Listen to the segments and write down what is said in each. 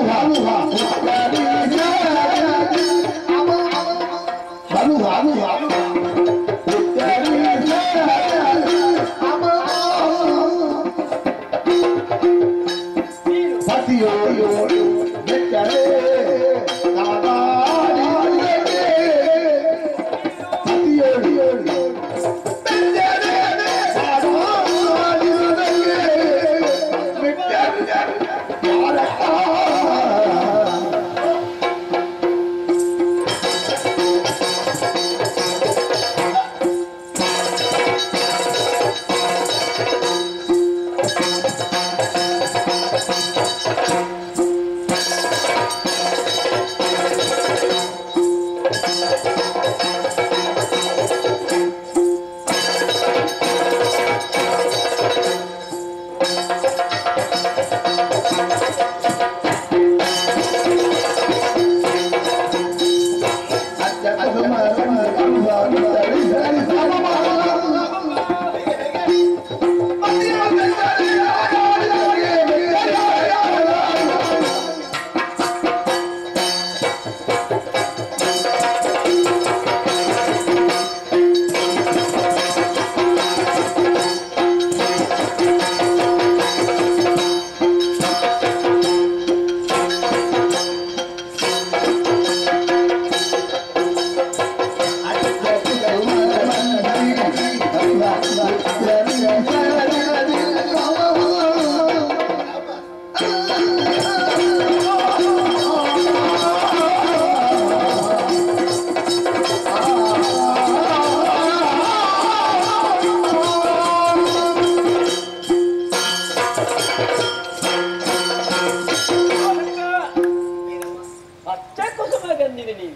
ಅಚ್ಚ ಕುಸುಮ ಗಂಧಿನಿ ನೀನು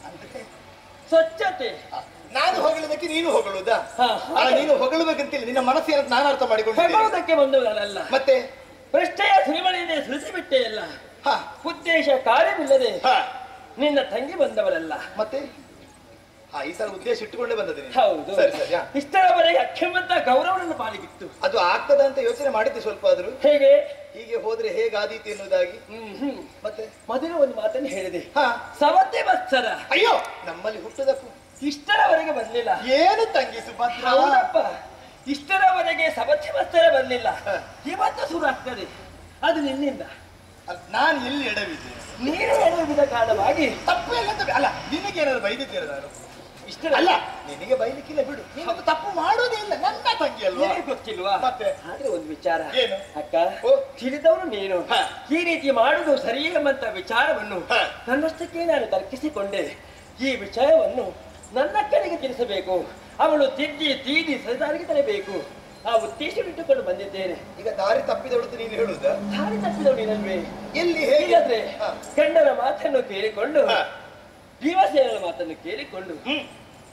ಸ್ವಚ್ಛತೆ ನಾನು ಹೊಗಳುವುದಕ್ಕೆ ನೀನು ಹೊಗಳುವುದಾ ಹಾ, ಅಲ್ಲ ನೀನು ಹೊಗಳುವುದಕ್ಕಿಂತಿಲ್ಲ ನಿನ್ನ ಮನಸ್ಸು ಏನಂತ ನಾನು ಅರ್ಥ ಮಾಡಿಕೊಂಡಿದ್ದೇನೆ ಹೆಗಳುವುದಕ್ಕೆ ಬಂದವನಲ್ಲ ಮತ್ತೆ ಪೃಷ್ಠೆಯ ಸುರಿಮಳೆಯಿಂದ ಸುರಿಸಿಬಿಟ್ಟೆ ಅಲ್ಲ ಹಾ ಉದ್ದೇಶ ಕಾರ್ಯವಿಲ್ಲದೆ ಹಾ ನಿನ್ನ ತಂಗಿ ಬಂದವರಲ್ಲ ಮತ್ತೆ ಹಾ ಈ ಸಲ ಉದ್ದೇಶ ಇಟ್ಟುಕೊಂಡೇ ಬಂದದ್ದು ನೀನು. ಹೌದು ಸರಿ ಸರಿ ಹಾ. ಇಷ್ಟರವರೆಗೆ ಅಕ್ಷಮಂತ ಗೌರವವನ್ನು ಪಾಲಿಗಿತ್ತು ಅದು ಆಗ್ತದ ಅಂತ ಯೋಚನೆ ಮಾಡಿದ್ದೆ ಸ್ವಲ್ಪ ಆದ್ರೂ ಹೇಗೆ ಹೀಗೆ ಹೋದ್ರೆ ಹೇಗಾದೀತು ಎನ್ನುವುದಾಗಿ ಹ್ಮ್ ಹ್ಮ್ ಮತ್ತೆ ಮೊದಲು ಒಂದು ಮಾತನ್ನು ಹೇಳಿದೆ ಹಾ ಸವತೆ ಬತ್ಸರ ಅಯ್ಯೋ ನಮ್ಮಲ್ಲಿ ಹುಟ್ಟದಕ್ಕೂ ಇಷ್ಟರವರೆಗೆ ಬರ್ಲಿಲ್ಲ ಏನು ತಂಗಿ ಸುಭದ್ರ ಹೌದಪ್ಪ ಇಷ್ಟರವರೆಗೆ ಸವತೆ ಬತ್ಸರ ಬರ್ಲಿಲ್ಲ ಹ. ಇವತ್ತು ಶುರು ಆಗ್ತದೆ ಅದು ನಿನ್ನಿಂದ ಅದ್ ನಾನು ಎಲ್ಲಿ ಎಡವಿದ್ದೆ ನೀನು ಹೇಳುವುದರ ಕಾರಣವಾಗಿ ತಪ್ಪು ಎಲ್ಲ ತಪ್ಪು ಅಲ್ಲ ನಿನಗೆ ಏನಾದ್ರು ಬೈದಿದ್ದೀರ ನಾನು ಇಷ್ಟರ ಅಲ್ಲ ನಿನಗೆ ಬೈಲಿಕ್ಕಿಲ್ಲ ಬಿಡು ನೀನು ತಪ್ಪು ಮಾಡೋದೇ ಇಲ್ಲ ನನ್ನ ತಂಗಿ ಅಲ್ವಾ ನಿನಗೆ ಗೊತ್ತಿಲ್ವಾ ಮತ್ತೆ? ಆದ್ರೆ ಒಂದು ವಿಚಾರ ಏನು? ಅಕ್ಕ ಓ. ತಿಳಿದವನು ನೀನು ಹ. ಈ ರೀತಿ ಮಾಡುವುದು ಸರಿ ಎಂಬಂತ ವಿಚಾರವನ್ನು ಹ. ನನ್ನಷ್ಟಕ್ಕೆ ನಾನು ತರ್ಕಿಸಿಕೊಂಡೆ ಈ ವಿಷಯವನ್ನು ನನ್ನಕ್ಕನಿಗೆ ತಿಳಿಸಬೇಕು ಅವಳು ತಿದ್ದಿ ತೀಡಿ ಸರಿದಾರಿಗೆ ತರಬೇಕು ಆ ಉದ್ದೇಶವಿಟ್ಟುಕೊಂಡು ಬಂದಿದ್ದೇನೆ ಈಗ ದಾರಿ ತಪ್ಪಿದವಳು ನೀನು ಹೇಳುದಾ ದಾರಿ ತಪ್ಪಿದವಳು ನೀನಲ್ವೇ ಎಲ್ಲಿ ಹೇಗೆ ಇಲ್ಲದ್ರೆ ಹ. ಗಂಡನ ಮಾತನ್ನು ಕೇಳಿಕೊಂಡು ಹ. ಭೀಮಸೇನನ ಮಾತನ್ನು ಕೇಳಿಕೊಂಡು ಹ್ಮ್.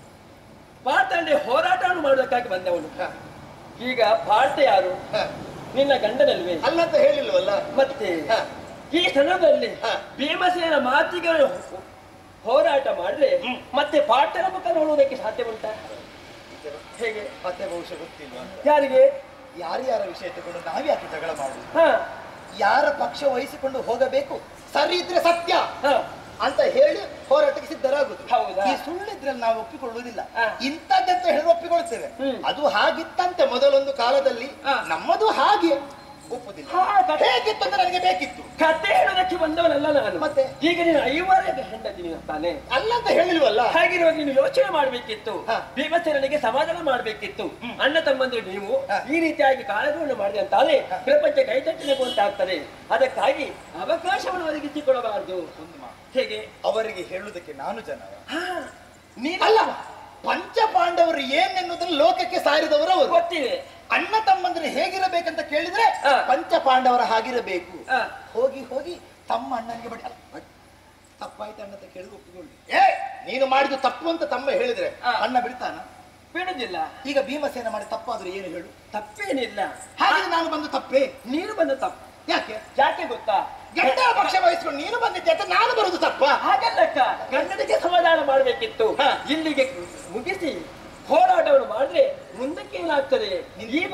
ಪಾತಂಡೆ ಹೋರಾಟವನ್ನು ಮಾಡುವುದಕ್ಕಾಗಿ ಬಂದವನು ಹ. ಈಗ ಪಾಠ ಯಾರು ಹ. ನಿನ್ನ ಗಂಡನಲ್ವೇ ಅಲ್ಲ ಅಂತ ಹೇಳಿಲ್ವಲ್ಲ ಮತ್ತೆ ಹ. ಈ ಕ್ಷಣದಲ್ಲಿ ಹ. ಭೀಮಸೇನ ಮಾತಿಗೆ ಹೋರಾಟ ಮಾಡಿದ್ರೆ ಮತ್ತೆ ಪಾಠನ ಮುಖ ನೋಡುವುದಕ್ಕೆ ಸಾಧ್ಯ ಉಂಟಾ ಹೇಗೆ ಮತ್ತೆ ಬಹುಶಃ ಗೊತ್ತಿಲ್ವಾ ಯಾರಿಗೆ ಯಾರ್ಯಾರ ವಿಷಯ ತಗೊಂಡು ನಾವ್ಯಾಕೆ ಜಗಳ ಮಾಡುದು ಹ ಯಾರ ಪಕ್ಷ ವಹಿಸಿಕೊಂಡು ಹೋಗಬೇಕು ಸರಿ ಇದ್ರೆ ಸತ್ಯ ಹ ಅಂತ ಹೇಳಿ ಹೋರಾಟಕ್ಕೆ ಸಿದ್ಧರಾಗುದು ಹೌದಾ? ಈ ಸುಳ್ಳಿದ್ರಲ್ಲಿ ನಾವು ಒಪ್ಪಿಕೊಳ್ಳುವುದಿಲ್ಲ ಹ. ಇಂಥದ್ದಂತ ಹೇಳಿದ್ರೆ ಒಪ್ಪಿಕೊಳ್ತೇವೆ ಹ್ಮ್. ಅದು ಹಾಗಿತ್ತಂತೆ ಮೊದಲೊಂದು ಕಾಲದಲ್ಲಿ ಹ. ನಮ್ಮದು ಹಾಗೆ ಒಪ್ಪುದಿಲ್ಲ ಹಾ, ಕಥೆ- ಹೇಗಿತ್ತು ಅಂದ್ರೆ ನನಗೆ ಬೇಕಿತ್ತು ಕತೆ ಹೇಳೋದಕ್ಕೆ ಬಂದವನಲ್ಲ ನಾನು ಮತ್ತೆ? ಈಗ ನೀನು ಐವರ ಹೆಂಡತಿ ನೀನು ತಾನೆ ಅಲ್ಲ ಅಂತ ಹೇಳಿಲ್ವಲ್ಲ ಹಾಗಿರುವಾಗ ನೀನು ಯೋಚನೆ ಮಾಡಬೇಕಿತ್ತು ಹ. ಭೀಮಸೇನಿಗೆ ಸಮಾಧಾನ ಮಾಡಬೇಕಿತ್ತು ಅಣ್ಣ ತಮ್ಮಂದ್ರೆ ನೀವು ಹ. ಈ ರೀತಿಯಾಗಿ ಕಾಳಗವನ್ನು ಮಾಡಿದೆ ಅಂತಾದ್ರೆ ಪ್ರಪಂಚ ಕೈತಟ್ಟಬೇಕು ಅಂತ ಆಗ್ತದೆ ಅದಕ್ಕಾಗಿ ಅವಕಾಶವನ್ನು ಒದಗಿಸಿಕೊಡಬಾರದು ಹೇಗೆ ಅವರಿಗೆ ಹೇಳುವುದಕ್ಕೆ ನಾನು ಜನ ಹಾ, ನೀನು ಅಲ್ಲ ಪಂಚ ಪಾಂಡವರು ಏನೆನ್ನುವುದನ್ನು ಲೋಕಕ್ಕೆ ಸಾರಿದವರು ಅವರು ಗೊತ್ತಿದೆ ಅಣ್ಣ ತಮ್ಮಂದ್ರೆ ಹೇಗಿರಬೇಕಂತ ಕೇಳಿದ್ರೆ ಹ. ಪಂಚ ಪಾಂಡವರ ಹಾಗಿರಬೇಕು ಹ. ಹೋಗಿ ಹೋಗಿ ತಮ್ಮ ಅಣ್ಣನಿಗೆ ಬಡಿ ಅಲ್ಲ, ಬಡಿ. ತಪ್ಪಾಯ್ತು ಅಣ್ಣ ಅಂತ ಕೇಳಿದ್ರೆ ಒಪ್ಪಿಕೊಳ್ಳಿ ಏ ನೀನು ಮಾಡಿದ್ದು ತಪ್ಪು ಅಂತ ತಮ್ಮ ಹೇಳಿದ್ರೆ ಹ. ಅಣ್ಣ ಬಿಡ್ತಾನ ಬಿಡುದಿಲ್ಲ ಈಗ ಭೀಮಸೇನ ಮಾಡಿ ತಪ್ಪಾದ್ರೆ ಏನು ಹೇಳು ತಪ್ಪೇನಿಲ್ಲ ಹಾಗೆ ನಾನು ಬಂದು ತಪ್ಪೇ ನೀನು ಬಂದ ತಪ್ಪು ಯಾಕೆ ಯಾಕೆ ಗೊತ್ತಾ ಗಂಡ ಪಕ್ಷ ವಹಿಸ್ಕೊಂಡು ನೀನು ಬಂದಿದ್ದೆ ಅಂತ ನಾನು ಬರುದು ತಪ್ಪ ಹಾಗಲ್ಲಕ್ಕ ಗಂಡನಿಗೆ ಸಮಾಧಾನ ಮಾಡಬೇಕಿತ್ತು ಇಲ್ಲಿಗೆ ಮುಗಿಸಿ ಹೋರಾಟವನ್ನು ಮಾಡಿದ್ರೆ ಮುಂದಕ್ಕೆ ಏನಾಗ್ತದೆ ಈ ಬಗ್ಗೆ ಯೋಚನೆ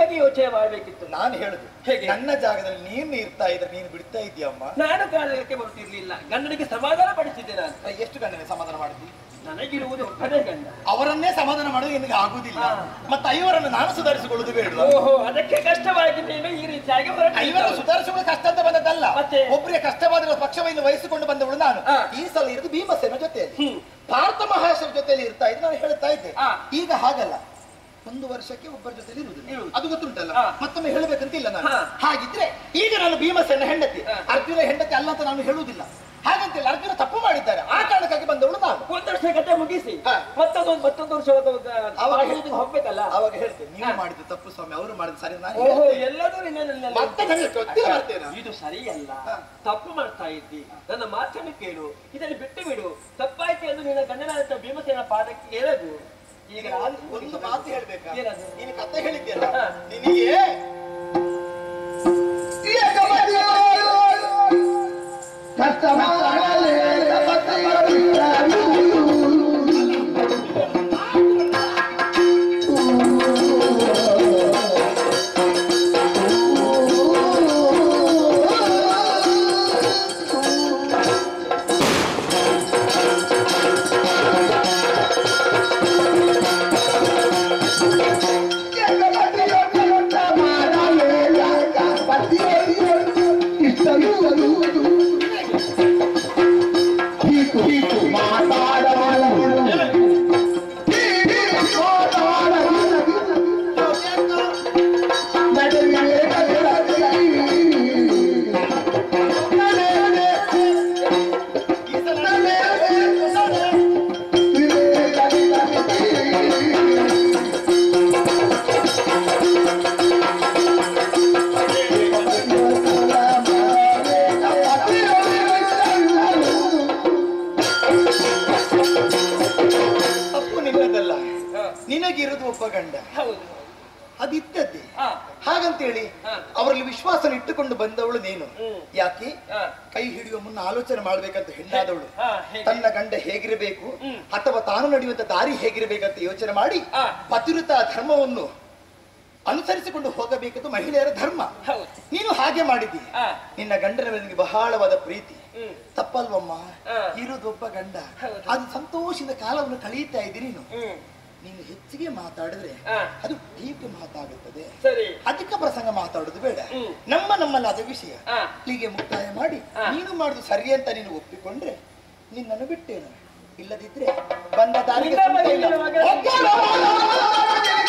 ಮದುವೆ ಮಾಡ್ಬೇಕಿತ್ತು ನಾನು ಹೇಳುದು ಹೇಗೆ? ನನ್ನ ಜಾಗದಲ್ಲಿ ನೀನು ಇರ್ತಾ ಇದ್ರೆ ನೀನು ಬಿಡ್ತಾ ಇದೀಯಮ್ಮ ನಾನು ಕಾಲಕ್ಕೆ ಬರ್ತಿರ್ಲಿಲ್ಲ ಗಂಡನಿಗೆ ಸಮಾಧಾನ ಪಡಿಸಿದ್ದೆ ನಾನು ಎಷ್ಟು ಗಂಡನೇ ಸಮಾಧಾನ ಮಾಡಿದ್ದಿ ನನಗಿರುವುದು ಒಬ್ಬನೇ ಗಂಡ ಅವರನ್ನೇ ಸಮಾಧಾನ ಮಾಡೋದು ನಿನಗೆ ಆಗುದಿಲ್ಲ ಹಾ. ಮತ್ತೆ ಐವರನ್ನು ನಾನು ಸುಧಾರಿಸಿಕೊಳ್ಳುದು ಬೇಡ ಓಹೋ ಅದಕ್ಕೆ ಕಷ್ಟವಾಗಿ ನೀನು ಈ ರೀತಿಯಾಗಿ ಐವರ ಹೊರಟಿದ್ದು. ಸುಧಾರಿಸುವುದು ಕಷ್ಟ ಅಂತ ಬಂದದ್ದಲ್ಲ ಮತ್ತೆ? ಒಬ್ಬರಿಗೆ ಕಷ್ಟವಾದ ಪಕ್ಷವನ್ನು ವಹಿಸಿಕೊಂಡು ಬಂದವಳು ನಾನು ಹಾ. ಈ ಸಲ ಇರೋದು ಭೀಮಸೇನ ಜೊತೆಯಲ್ಲಿ ಹ್ಮ್. ಭಾರತ ಮಹಾಶಯ ಜೊತೆಯಲ್ಲಿ ಇರ್ತಾ ಇದ್ದು ನಾನು ಹೇಳ್ತಾ ಇದ್ದೆ ಹಾ. ಈಗ ಹಾಗಲ್ಲ ಒಂದು ವರ್ಷಕ್ಕೆ ಒಬ್ಬರ ಜೊತೆಲಿ ಇರುವುದಿಲ್ಲ ಇರುವುದು. ಅದು ಗೊತ್ತುಂಟಲ್ಲ ಹಾ. ಮತ್ತೊಮ್ಮೆ ಹೇಳಬೇಕಂತಿಲ್ಲ ನಾನು ಹಾ. ಹಾಗಿದ್ರೆ ಈಗ ನಾನು ಭೀಮಸೇನ ಹೆಂಡತಿ ಹಾ. ಅರ್ಜುನ ಹೆಂಡತಿ ಅಲ್ಲ ಅಂತ ನಾನು ಹೇಳುವುದಿಲ್ಲ ಹಾಗಂತಿಲ್ಲ ಅರ್ಜುನ ತಪ್ಪು ಮಾಡಿದ್ದಾರೆ ಆ ಕಾರಣಕ್ಕಾಗಿ ಬಂದವಳು ನಾನು ಒಂದು ವರ್ಷ ಕತೆ ಮುಗಿಸಿ ಹಾ. ಮತ್ತೊಂದು ಮತ್ತೊಂದು ವರ್ಷ ಅವಾಗ ಹೇಳಿದ್ದು ಹೋಗ್ಬೇಕಲ್ಲ ಅವಾಗ ಹೇಳ್ತೇನೆ ನೀವು ಹಾ. ಮಾಡಿದ್ದು ತಪ್ಪು ಸ್ವಾಮಿ ಅವರು ಮಾಡಿದ್ದು ಸರಿ ನಾನು ಓಹೋ ಹೇಳ್ತೇನೆ. ಎಲ್ಲರೂ ನಿನ್ನಲ್ಲಿ ಮತ್ತೆ ನನಗೆ ಗೊತ್ತಿಲ್ಲ ಬರ್ತೇನೆ ಇದು ಸರಿಯಲ್ಲ ಹಾ. ತಪ್ಪು ಮಾಡ್ತಾ ಇದ್ದಿ ನನ್ನ ಮಾತನ್ನು ಕೇಳು ಇದನ್ನು ಬಿಟ್ಟು ಬಿಡು ತಪ್ಪಾಯ್ತು ಎಂದು ನಿನ್ನ ಗಂಡನಾದಂತ ಭೀಮಸೇನ ಪಾದಕ್ಕೆ ಏರದು ಈಗ ಈಗ ನಾನು ಒಂದು ಮಾತು ಹೇಳ್ಬೇಕಾ ಏನದು? ನೀನು ಕತೆ ಹೇಳಿದ್ಯಲ್ಲ ಹಾ. ನಿನಗೆ ಈ ಸಲ ತಪ್ಪು ನಿನ್ನದಲ್ಲ ಹಾ. ನಿನಗಿರುವುದು ಒಬ್ಬ ಗಂಡ ಹೌದು ಅದಿದ್ದದ್ದೇ ಹಾ ಹಾಗಂತೇಳಿ ಹಾ. ಅವರಲ್ಲಿ ವಿಶ್ವಾಸ ಇಟ್ಟುಕೊಂಡು ಬಂದವಳು ನೀನು ಹ್ಮ್. ಯಾಕೆ ಹಾ ಕೈ ಹಿಡಿಯುವ ಮುನ್ನ ಆಲೋಚನೆ ಮಾಡ್ಬೇಕಂತ ಹೆಣ್ಣಾದವಳು ಹಾ ಹೇಗೆ ತನ್ನ ಗಂಡ ಹೇಗಿರಬೇಕು ಹ್ಮ್. ಅಥವಾ ತಾನು ನಡೆಯುವಂತ ದಾರಿ ಹೇಗಿರಬೇಕಂತ ಯೋಚನೆ ಮಾಡಿ ಹಾ. ಪತಿರುತ ಧರ್ಮವನ್ನು ಅನುಸರಿಸಿಕೊಂಡು ಹೋಗಬೇಕಂತ ಮಹಿಳೆಯರ ಧರ್ಮ ಹೌದು ನೀನು ಹಾಗೆ ಮಾಡಿದ್ದಿ ಹಾ ನಿನ್ನ ಗಂಡನ ಮೇಲೆ ನಿನಗೆ ಬಹಳವಾದ ಪ್ರೀತಿ ಹ್ಮ್ ತಪ್ಪಲ್ವಮ್ಮ ಹಾ. ಇರೋದೊಬ್ಬ ಗಂಡ ಹೌದು. ಅದು ಸಂತೋಷದ ಕಾಲವನ್ನು ಕಳೆಯುತ್ತಾ ಇದ್ದಿ ನೀನು ಹ್ಮ್ ನೀನು ಹೆಚ್ಚಿಗೆ ಮಾತಾಡಿದ್ರೆ ಹಾ. ಅದು ಡೀಪ್ ಮಾತಾಗುತ್ತದೆ ಸರಿ ಅಧಿಕ ಪ್ರಸಂಗ ಮಾತಾಡುದು ಬೇಡ ಹ್ಮ್. ನಮ್ಮ ನಮ್ಮಲ್ಲಾದ ವಿಷಯ ಹಾ. ಇಲ್ಲಿಗೆ ಮುಕ್ತಾಯ ಮಾಡಿ ಹಾ. ನೀನು ಮಾಡುದು ಸರಿ ಅಂತ ನೀನು ಒಪ್ಪಿಕೊಂಡ್ರೆ ನಿನ್ನನ್ನು ಬಿಟ್ಟೇನು ಇಲ್ಲದಿದ್ರೆ ಬಂದ ದಾರಿಗೆ ನಿನ್ನ ಸುತ್ತ ಇಲ್ಲ. ಮನೆಯ ಮಗ- ಹೋಗ್ಯಾನ?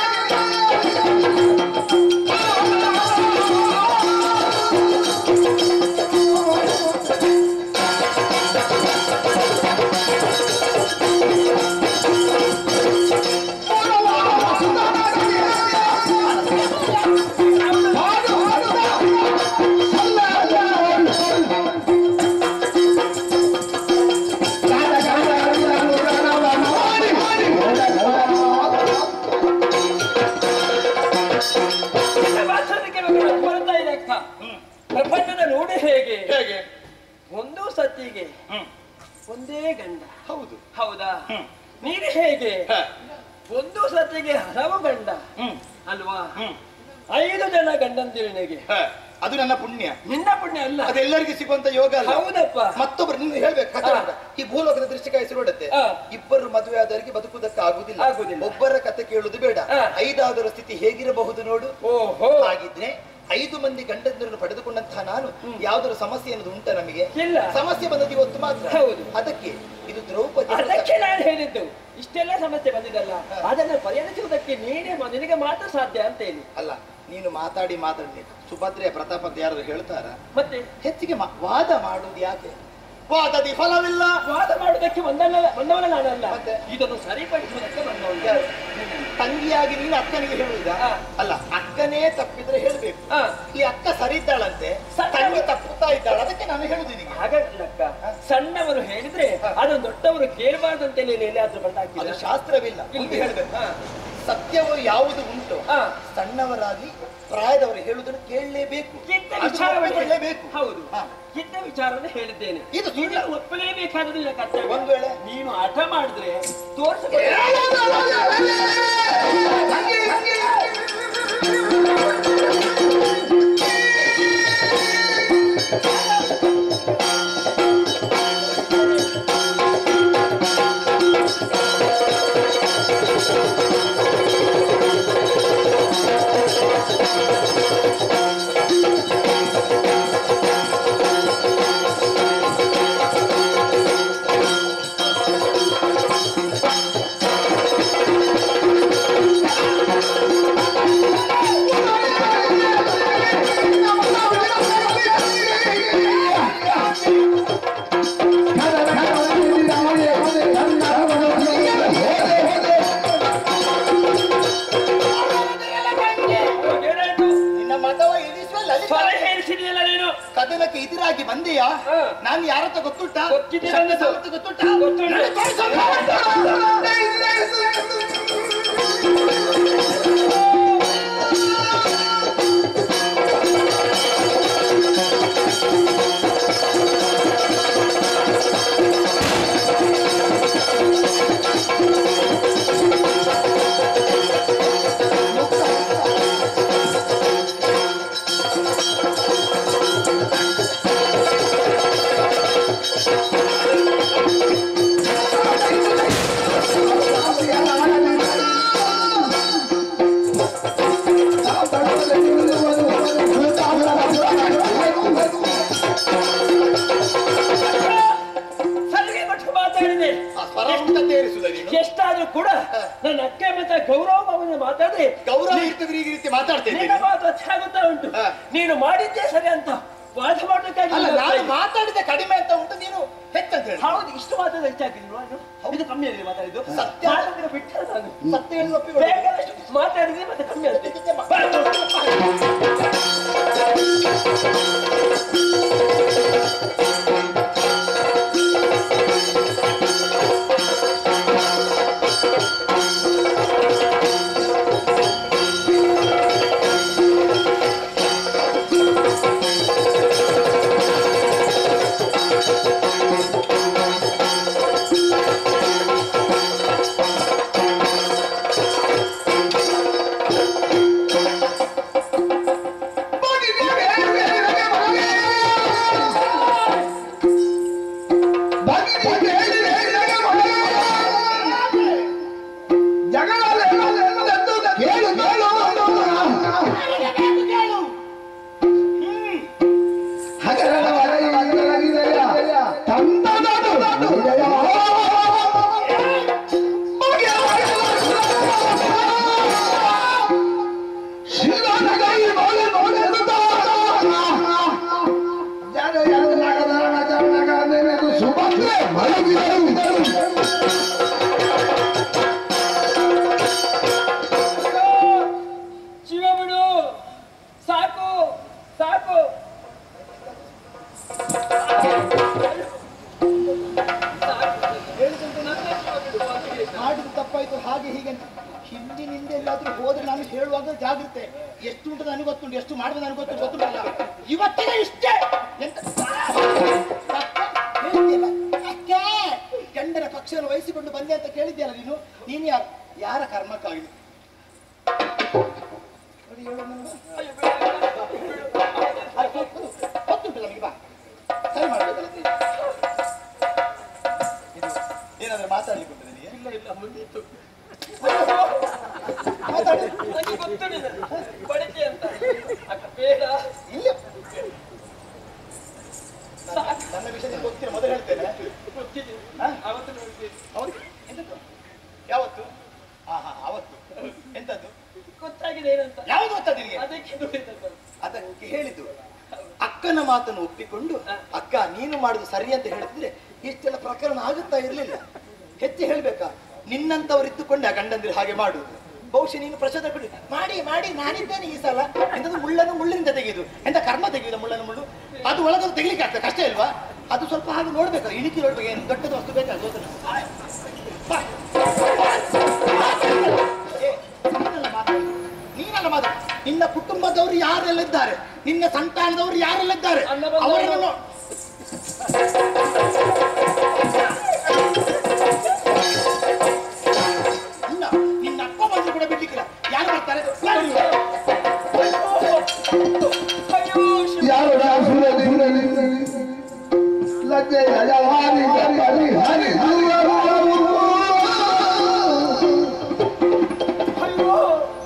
ಪ್ರಪಂಚದಕ್ಕೆ ಬರ್ತಾ ಇದೆ ಅಕ್ಕ ಪ್ರಪಂಚದ ನೋಡಿ ಹೇಗೆ ಹೇಗೆ ಒಂದು ಸತಿಗೆ ಹ್ಮ್. ಒಂದೇ ಗಂಡ ಹೌದು ಹೌದಾ ಹ್ಮ್. ನೀನು ಹೇಗೆ ಹ. ಒಂದು ಸತಿಗೆ ಹಲವು ಗಂಡ ಹ್ಮ್. ಅಲ್ವಾ ಹ್ಮ್. ಐದು ಜನ ಗಂಡಂದಿರು ನಿನಗೆ ಹ. ಅದು ನನ್ನ ಪುಣ್ಯ ನಿನ್ನ ಪುಣ್ಯ ಅಲ್ಲ ಅದೆಲ್ಲರಿಗೂ ಸಿಗುವಂತ ಯೋಗ ಅಲ್ಲ ಹೌದಪ್ಪ ಮತ್ತೊಬ್ರು ನೀನು ಹೇಳ್ಬೇಕು ಕಥೆ ಹಾ. ಉಂಟಾ? ಈ ಭೂಲೋಕದ ದೃಷ್ಟಿಕಾಯಿಸಿ ನೋಡುತ್ತೆ ಹಾ. ಇಬ್ಬರು ಮದುವೆ ಆದವರಿಗೆ ಬದುಕುವುದಕ್ಕೆ ಆಗುದಿಲ್ಲ ಆಗುದಿಲ್ಲ. ಒಬ್ಬರ ಕತೆ ಕೇಳುದು ಬೇಡ ಹಾ. ಐದಾದರ ಸ್ಥಿತಿ ಹೇಗಿರಬಹುದು ನೋಡು ಓಹೋ ಹಾಗಿದ್ರೆ ಐದು ಮಂದಿ ಗಂಡಂದಿರನ್ನು ಪಡೆದುಕೊಂಡಂತಹ ನಾನು ಯಾವ್ದಾರ ಸಮಸ್ಯೆ ಅನ್ನೋದು ಉಂಟ ನಮಗೆ ಇಲ್ಲ. ಸಮಸ್ಯೆ ಬಂದದ್ದು ಇವತ್ತು ಮಾತ್ರ ಹೌದು. ಅದಕ್ಕೆ ಇದು ದ್ರೌಪದಿ ಅದಕ್ಕೆ ನಾನು ಹೇಳಿದ್ದು ಇಷ್ಟೆಲ್ಲ ಸಮಸ್ಯೆ ಬಂದಿದಲ್ಲ ಅದನ್ನು ಪರಿಹರಿಸುವುದಕ್ಕೆ ನೀನೇ ಮ- ನಿನಗೆ ಮಾತ್ರ ಸಾಧ್ಯ ಅಂತ ಹೇಳಿ ಅಲ್ಲ ನೀನು ಮಾತಾಡಿ ಮಾತಾಡಿ ಸುಭದ್ರೆಯ ಪ್ರತಾಪ ಅಂತ ಯಾರು ಹೇಳ್ತಾರ ಮತ್ತೆ ಹೆಚ್ಚಿಗೆ ಮಾ- ವಾದ ಮಾಡುವುದು ಯಾಕೆ ವಾದದಿ ಫಲವಿಲ್ಲ ವಾದ ಮಾಡುವುದಕ್ಕೆ ಬಂದಲ್ಲ ಬಂದವನ ನಾನಲ್ಲ ಮತ್ತೆ? ಇದನ್ನು ಸರಿಪಡಿಸುವುದಕ್ಕೆ ಬಂದವನು ಯಾರು? ತಂಗಿಯಾಗಿ ನೀನು ಅಕ್ಕನಿಗೆ ಹೇಳುವುದಾ ಹಾ. ಅಲ್ಲ ಅಕ್ಕನೇ ತಪ್ಪಿದ್ರೆ ಹೇಳ್ಬೇಕು ಹಾ. ಈ ಅಕ್ಕ ಸರಿ ಇದ್ದಾಳಂತೆ ಸಣ್ಣ- ತಂಗಿ ತಪ್ಪುತ್ತಾ ಇದ್ದಾಳೆ ಅದಕ್ಕೆ ನಾನು ಹೇಳುದು ನಿನಗೆ ಹಾಗಲ್ಲಕ್ಕ ಸಣ್ಣವರು ಹೇಳಿದ್ರೆ ಅದನ್ನು ದೊಡ್ಡವರು ಕೇಳಬಾರ್ದು ಅಂತ ಹೇಳಿ ಎಲ್ಲಾದ್ರೂ ಅದು ಬಂದಾಕಿದ್ರೆ ಶಾಸ್ತ್ರವಿಲ್ಲ ಮುಂದೆ ಹೇಳ್ಬೇಕು ಹಾ. ಸತ್ಯವು ಯಾವುದು ಉಂಟು ಹಾ. ಸಣ್ಣವರಾಗಿ ಪ್ರಾಯದವರು ಹೇಳುವುದನ್ನು ಕೇಳಲೇಬೇಕು ಕೆಟ್ಟ ಅದು ವಿಚಾರವನ್ನು ಒಪ್ಪಿಕೊಳ್ಳೇಬೇಕು ಹೌದು ಹಾ. ಕೆಟ್ಟ ವಿಚಾರವನ್ನು ಹೇಳಿದ್ದೇನೆ ಇದು ಸುಳ್ಳು. ಇದನ್ನು ಒಪ್ಪಲೇಬೇಕಾದದ್ದು ನಿನ್ನ ಕರ್ತವ್ಯ ಒಂದ್ ವೇಳೆ ನೀನು ಹಠ ಮಾಡಿದ್ರೆ ತೋರಿಸಿಕೊಡ ತಂಗಿ, ತಂಗಿ. ಏನಾಯ್ತು ನಿನ್ನ ಮತವ ಇಳಿಸುವ ಲಲಿತ ಸ್ವರ ಹೇಳಿಸಿದೆಯಲ್ಲ ನೀನು ಕದನಕ್ಕೆ ಎದುರಾಗಿ ಬಂದೆಯಾ ಹಾ. ನಾನು ಯಾರತ್ತ ಗೊತ್ತುಂಟ ಗೊತ್ತಿದೆ ಶಕ್ತಿ ನನ್ನದು. ಸಮರ್ಥ ಗೊತ್ತುಂಟ ಗೊತ್ತುಂಟು. ನನಗೆ ತೋರಿಸು. ಸರಿಗೆ ಕೊಟ್ಟು ಮಾತಾಡಿದೆ ಆ ಸ್ವರವನ್ನು ತೇರಿಸುವುದ ನೀನು ಎಷ್ಟಾದ್ರೂ ಕೂಡ ನನ್ನ ಅಕ್ಕ ಮತ್ತೆ ಗೌರವ ಭಾವನೆ ಮಾತಾಡಿ ಗೌರವ ಇರ್ತದ್ರೆ ಈ ರೀತಿ ಮಾತಾಡ್ತೇನೆ ನಿನ್ನ ಮಾತು ಹೆಚ್ಚಾಗುತ್ತಾ ಉಂಟು ಹಾ. ನೀನು ಮಾಡಿದ್ದೇ ಸರಿ ಅಂತ ವಾದ ಮಾಡ್ಬೇಕಾಗಿ ಅಲ್ಲ ನೀನು ನಾನು ಬರ್ತಾ ಇದ್ದೆ. ಮಾತಾಡಿದ ಕಡಿಮೆ ಅಂತ ಉಂಟು ನೀನು ಹೆಚ್ಚಂತ ಹೇಳಿ ಹೌದು ಇಷ್ಟು ಮಾತಾಡ ಹೆಚ್ಚಾಗಿದ್ಲ್ವಾ ಇದು ಇದು ಕಮ್ಮಿ ಆಗಿದೆ ಮಾತಾಡಿದ್ದು ಸತ್ಯ. ಮಾತಾಡಿದ್ರೆ ಬಿಟ್ಟರೆ ನಾನು ಸತ್ಯ ಹೇಳಿ ಒಪ್ಪಿಕೊಳ್ಳು. ಬೇಕಾದಷ್ಟು ಮಾತಾಡಿದ್ರೆ ಮತ್ತೆ ಕಮ್ಮಿ ಆಗುತ್ತೆ ಶಿವ ಬಿಡು ಸಾಕು ಸಾಕು ಮಾಡಿದ ತಪ್ಪಾಯ್ತು ಹಾಗೆ ಹೀಗೆ ಅಂತ ಹಿಂದಿನಿಂದ ಎಲ್ಲಾದ್ರೂ ಹೋದ್ರೆ ನಾನು ಹೇಳುವಾಗ ಜಾಗ್ರತೆ ಎಷ್ಟು ಉಂಟು ನನಗೆ ಗೊತ್ತುಂಟು ಎಷ್ಟು ಮಾಡಿದ ನನಗೆ ಗೊತ್ತು ಗೊತ್ತುಂಟಲ್ಲ ಇವತ್ತಿನ ಇಷ್ಟೇ ಎಂತ ಹೇಳಿದ್ಯಲ್ಲ, ಅಕ್ಕೆ, ಗಂಡನ ಪಕ್ಷವನ್ನು ವಹಿಸಿಕೊಂಡು ಬಂದೆ ಅಂತ ಕೇಳಿದ್ಯಲ್ಲ ನೀನು ನೀನು ಯಾರು ಯಾರ ಕರ್ಮಕ್ಕಾಗಿ ನೋಡಿ, ಹೇಳು ನೋಡು. ಅದು ಗೊತ್ತು, ಗೊತ್ತುಂಟು ನಮಗೆ ಬಾ ಸರಿ ಮಾಡ್ಬೇಕಲ್ಲ ನೀನು. ಇದು ಏನಾದ್ರೂ ಮಾತಾಡ್ಲಿಕ್ಕೆ ಉಂಟು ನಿನಗೆ ಇಲ್ಲ ಇಲ್ಲ ಮುಂದಿತ್ತು ಮಾತಾಡು ನನಗೆ ಗೊತ್ತಿಲ್ಲ ಬಡಿಕೆ ಅಂತ ಅಕ್ಕ ಬೇಡ ಇಲ್ಲ ನನ್ನ ವಿಷಯ ನಿಮ್ಗೆ ಗೊತ್ತಿಲ್ಲ ಮೊದಲು ಹೇಳ್ತೇನೆ ಗೊತ್ತಿದೆ ಹಾ? ಅವತ್ತು ನೋಡಿದ್ದೆ ಅವತ್ತು ಎಂತದ್ದು ಯಾವತ್ತು ಹಾ ಹಾ ಅವತ್ತು ಎಂತದ್ದು ಗೊತ್ತಾಗಿದೆ ಏನಂತ ಯಾವುದು ಗೊತ್ತಾ ನಿನಗೆ ಅದಕ್ಕೆ ನೋಡಿದ್ದದ್ದು ಅದಕ್ಕೆ ಹೇಳಿದ್ದು ಅಕ್ಕನ ಮಾತನ್ನು ಒಪ್ಪಿಕೊಂಡು ಅಕ್ಕ ನೀನು ಮಾಡುದು ಸರಿ ಅಂತ ಹೇಳಿದ್ರೆ ಇಷ್ಟೆಲ್ಲ ಪ್ರಕರಣ ಆಗುತ್ತಾ ಇರ್ಲಿಲ್ಲ ಹೆಚ್ಚು ಹೇಳ್ಬೇಕಾ ನಿನ್ನಂತವ್ರು ಇದ್ದುಕೊಂಡೆ ಆ ಗಂಡಂದಿರು ಹಾಗೆ ಮಾಡುದು ಬಹುಶಃ ನೀನು ಪ್ರಚೋದನೆ ಕೊಡಿ ಮಾಡಿ ಮಾಡಿ ನಾನಿದ್ದೇನೆ ಈ ಸಲ ಎಂತದ್ದು ಮುಳ್ಳನ್ನು ಮುಳ್ಳಿನಿಂದ ತೆಗೆಯುದು ಎಂತ ಕರ್ಮ ತೆಗೆಯುದು ಮುಳ್ಳನ್ನು ಮುಳ್ಳು ಅದು ಒಳಗದು ತೆಗಿಲಿಕ್ಕೆ ಆಗ್ತದೆ ಕಷ್ಟ ಇಲ್ವಾ ಅದು ಸ್ವಲ್ಪ ಹಾಗೆ ನೋಡ್ಬೇಕು ಇಣಿಕಿ ನೋಡ್ಬೇಕು ಏನು ದೊಡ್ಡದು ವಸ್ತು ಬೇಕಾ ಸೋದರ ಬಾ. ಏ, ನೀನಲ್ಲ ಮಾತಾಡು. ನೀನಲ್ಲ ಮಾತಾಡು. ನಿನ್ನ ಕುಟುಂಬದವರು ಯಾರೆಲ್ಲ ಇದ್ದಾರೆ ನಿನ್ನ ಸಂತಾನದವರು ಯಾರೆಲ್ಲ ಇದ್ದಾರೆ ಅಣ್ಣ ಬಂದವರು. ಅವರನ್ನು ನೋ- ಇಲ್ಲ ನಿನ್ನ ಅಪ್ಪ ಬಂದು ಕೂಡ ಬಿಡ್ಲಿಕ್ಕಿಲ್ಲ ಯಾರು ಬರ್ತಾರೆ ಯಾರು ಇವ್ರು? ಅಯ್ಯೋ ಶಿವ ಯಾರು ಅಯ್ಯೋ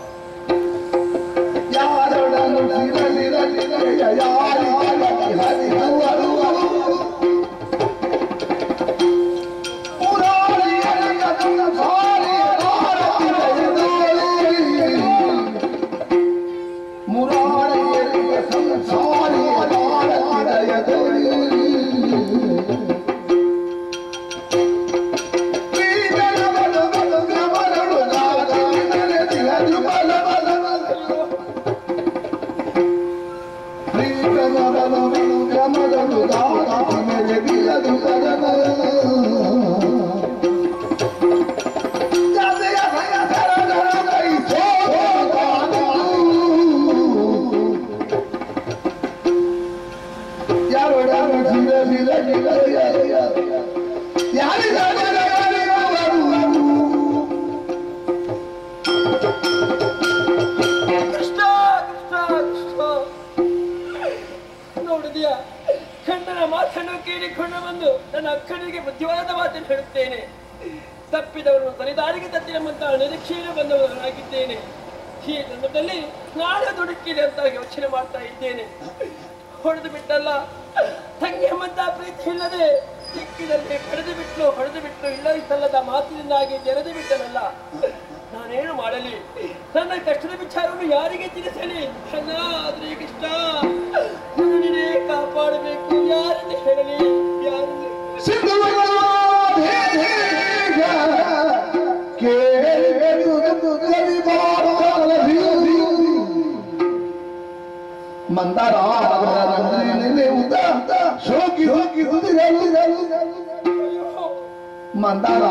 ಕೃಷ್ಣ ಕೃಷ್ಣ ಕೃಷ್ಣ ನೋಡಿದ್ಯಾ ಕಣ್ಣನ ಮಾತನ್ನು ಕೇಳಿಕೊಂಡು ಬಂದು ನನ್ನ ಅಕ್ಕನಿಗೆ ಬುದ್ಧಿವಾದ ಮಾತನ್ನು ಹೇಳುತ್ತೇನೆ ತಪ್ಪಿದವರನ್ನು ಸರಿದಾರಿಗೆ ತತ್ತಿರಮ್ಮಂತಹ ನಿರೀಕ್ಷೆಯಲ್ಲಿ ಬಂದವನಾಗಿದ್ದೇನೆ ಈ ಸಂದರ್ಭದಲ್ಲಿ ನಾಳೆ ದುಡುಕಿದೆ ಅಂತ ಯೋಚನೆ ಮಾಡ್ತಾ ಇದ್ದೇನೆ ಹೊಡೆದು ಬಿಟ್ಟಲ್ಲ ತಂಗಿಯಮ್ಮಂತ ಪ್ರೀತಿ ಇಲ್ಲದೆ ದಿಕ್ಕಿನಲ್ಲಿ ಪಡೆದು ಬಿಟ್ಟು ಹೊಡೆದು ಬಿಟ್ಟು ಇಲ್ಲದಿದ್ದಲ್ಲದ ಮಾತಿನಿಂದಾಗಿ ಜರೆದು ಬಿಟ್ಟನಲ್ಲ ನಾನೇನು ಮಾಡಲಿ ನನ್ನ ಕಷ್ಟದ ವಿಚಾರವನ್ನು ಯಾರಿಗೆ ತಿಳಿಸಲಿ ಅಣ್ಣ ಆದ್ರೆ ಕೃಷ್ಣ ನೀನೇ ಕಾಪಾಡಬೇಕು ಯಾರನ್ನು ಹೇಳಲಿ ಯಾರನ್ನು ಮಂದಾರ ಶೋಕಿ ಹೋಗಿ ಅಯ್ಯೋ, ಮಂದಾರ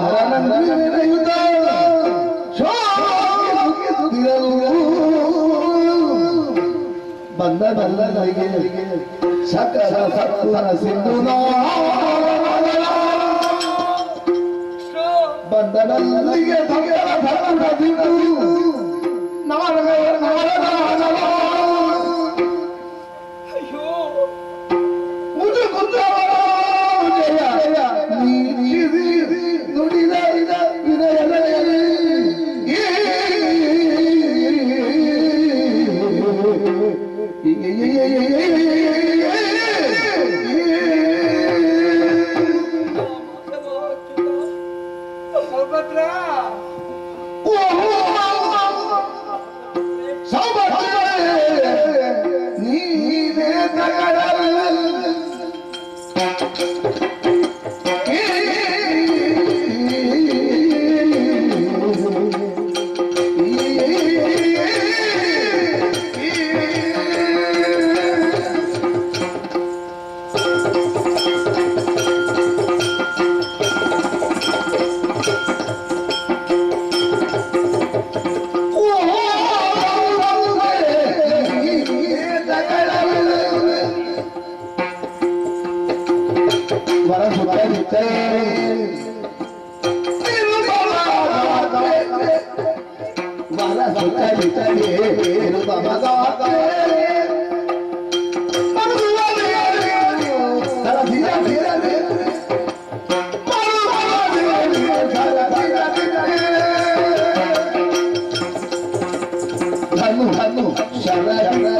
ಬಂದ ಬಲ್ಲರಿಗೆ ಸಕಲ ಸತ್ವರ ಸಿಂಧು ಕೃಷ್ಣ ಬಂದನಲ್ಲಿಗೆ ಸಕಲ ಸತ್ವರ ಸಿಂಧು ನಾರಗ ನಾರಗ ಅಯ್ಯೋ ಸೌಭದ್ರ ನೀನೇ ತಗಡ ಹನ್ನು ಹನ್ನು ಶರಣು